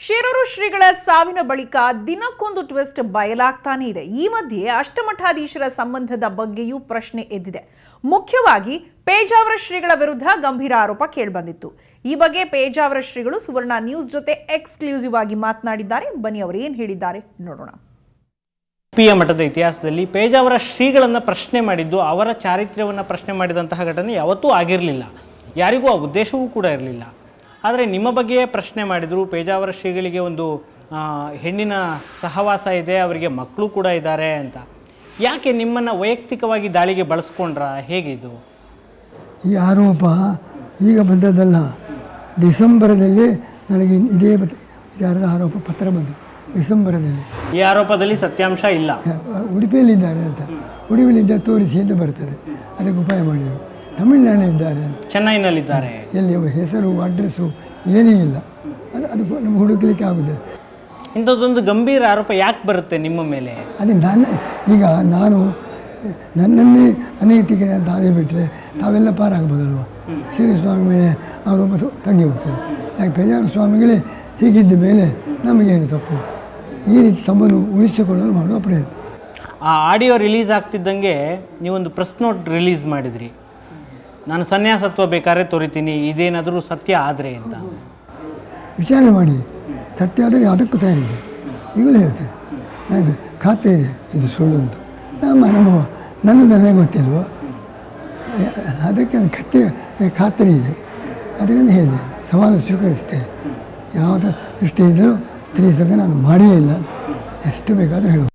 ಶಿರೂರು ಶ್ರೀಗಳ ಸಾವಿನ ಬಳಿಕ ದಿನಕ್ಕೊಂದು ಟ್ವಿಸ್ಟ್ ಬಯಲಾಗ್ತಾನೆ ಇದೆ ಈ ಮಧ್ಯೆ ಅಷ್ಟಮಠಾಧೀಶರ ಸಂಬಂಧದ ಬಗ್ಗೆಯೂ ಪ್ರಶ್ನೆ ಎದ್ದಿದೆ ಮುಖ್ಯವಾಗಿ ಪೇಜಾವರ ಶ್ರೀಗಳ ವಿರುದ್ಧ ಗಂಭೀರ ಆರೋಪ ಕೇಳಿಬಂದಿತ್ತು ಈ ಬಗ್ಗೆ ಪೇಜಾವರ ಶ್ರೀಗಳು ಸುವರ್ಣ ನ್ಯೂಸ್ ಜೊತೆ ಎಕ್ಸ್ಕ್ಲೂಸಿವ್ ಆಗಿ ಮಾತನಾಡಿದ್ದಾರೆ ಬನ್ನಿ ಅವರು ಏನ್ ಹೇಳಿದ್ದಾರೆ ನೋಡೋಣ ಪಿಯ ಮಠದ ಇತಿಹಾಸದಲ್ಲಿ ಪೇಜಾವರ ಶ್ರೀಗಳನ್ನು ಪ್ರಶ್ನೆ ಮಾಡಿದ್ದು ಅವರ ಚಾರಿತ್ರ್ಯವನ್ನು ಪ್ರಶ್ನೆ ಮಾಡಿದಂತಹ ಘಟನೆ ಯಾವತ್ತೂ ಆಗಿರಲಿಲ್ಲ ಯಾರಿಗೂ ಆ ಉದ್ದೇಶವೂ ಕೂಡ ಇರಲಿಲ್ಲ ಆದರೆ ನಿಮ್ಮ ಬಗ್ಗೆಯೇ ಪ್ರಶ್ನೆ ಮಾಡಿದರು ಪೇಜಾವರ ಶ್ರೀಗಳಿಗೆ ಒಂದು ಆ, ಹೆಣ್ಣಿನ ಸಹವಾಸ ಇದೆ ಅವರಿಗೆ ಮಕ್ಕಳು ಕೂಡ ಇದ್ದಾರೆ ಅಂತ ಯಾಕೆ ನಿಮ್ಮನ್ನು ವೈಯಕ್ತಿಕವಾಗಿ ದಾಳಿಗೆ ಬಳಸ್ಕೊಂಡ್ರ ಹೇಗಿದು ಈ ಆರೋಪ ಈಗ ಬಂದದ್ದಲ್ಲ ಡಿಸೆಂಬರದಲ್ಲಿ ನನಗೆ ಇದೇ ಬತ್- ವಿಚಾರದ ಆರೋಪ ಪತ್ರ ಬಂತು ಡಿಸೆಂಬರದಲ್ಲಿ ಈ ಆರೋಪದಲ್ಲಿ ಸತ್ಯಾಂಶ ಇಲ್ಲ ಅಹ್, ಉಡುಪಿಯಲ್ಲಿದ್ದಾರೆ ಅಂತ ಉಡುಪಿಯಲ್ಲಿದ್ದ ತೋರಿಸಿ ಅಂತ ಬರ್ತದೆ ಅದಕ್ಕೆ ಉಪಾಯ ಮಾಡಿದರು ತಮಿಳುನಾಡಿನಲ್ಲಿದ್ದಾರೆ ಅಂತ ಚೆನ್ನೈನಲ್ಲಿದ್ದಾರೆ ಎಲ್ಲಿ ಅವ ಹೆಸರು ಅಡ್ರೆಸ್ಸು ಏನೇ ಇಲ್ಲ ಅದು ಅದು ನಮ್ಗೆ ಹುಡುಕಲಿಕ್ಕೆ ಆಗುದಿಲ್ಲ ಇಂಥದ್ದೊಂದು ಗಂಭೀರ ಆರೋಪ ಯಾಕೆ ಬರುತ್ತೆ ನಿಮ್ಮ ಮೇಲೆ ಅದೇ ನನ್ನ ಈಗ ನಾನು ನನ್ನನ್ನೇ ಅನೈತಿಕ ಅಂತ ಅದೇ ಬಿಟ್ಟರೆ ತಾವೆಲ್ಲ ಪಾರಾಗ್ಬೋದಲ್ವ ಶ್ರೀ ಸ್ವಾಮಿ ಮೇಲೆ ಆರೋಪ ತ- ತಂಗಿ ಹೋಗ್ತದೆ ಯಾಕೆ ಪೇಜಾರ ಸ್ವಾಮಿಗಳೇ ಹೀಗಿದ್ದ ಮೇಲೆ ನಮಗೇನು ತಪ್ಪು ಈ ರೀತಿ ತಮ್ಮನ್ನು ಉಳಿಸಿಕೊಳ್ಳಲು ಮಾಡುವ ಪ್ರಯತ್ನ ಆ ಆಡಿಯೋ ರಿಲೀಸ್ ಆಗ್ತಿದ್ದಂಗೆ ನೀವೊಂದು ಪ್ರೆಸ್ ನೋಟ್ ರಿಲೀಸ್ ಮಾಡಿದ್ರಿ ನಾನು ಸನ್ಯಾಸತ್ವ ಬೇಕಾದ್ರೆ ತೋರಿತೀನಿ ಇದೇನಾದರೂ ಸತ್ಯ ಆದರೆ ಅಂತ ವಿಚಾರಣೆ ಮಾಡಿ ಸತ್ಯ ಆದರೆ ಅದಕ್ಕೂ ತಯಾರಿದೆ ಈಗಲೂ ಹೇಳ್ತೇನೆ ನನಗೆ ಖಾತೆ ಇದೆ ಇದು ಸುಳ್ಳು ಅಂತ ನಮ್ಮ ಅನುಭವ ನನ್ನದು ನನಗೆ ಗೊತ್ತಿಲ್ವ ಅದಕ್ಕೆ ಅದು ಖಾತೆ ಖಾತರಿ ಇದೆ ಅದರಿಂದ ಹೇಳಿದೆ ಸವಾಲು ಸ್ವೀಕರಿಸ್ತೇನೆ ಯಾವುದೇ ದೃಷ್ಟಿಯಿಂದಲೂ ಸ್ತ್ರೀ ಸಂಘ ನಾನು ಮಾಡಿಯೇ ಇಲ್ಲ ಅಂತ ಎಷ್ಟು ಬೇಕಾದರೂ ಹೇಳುವ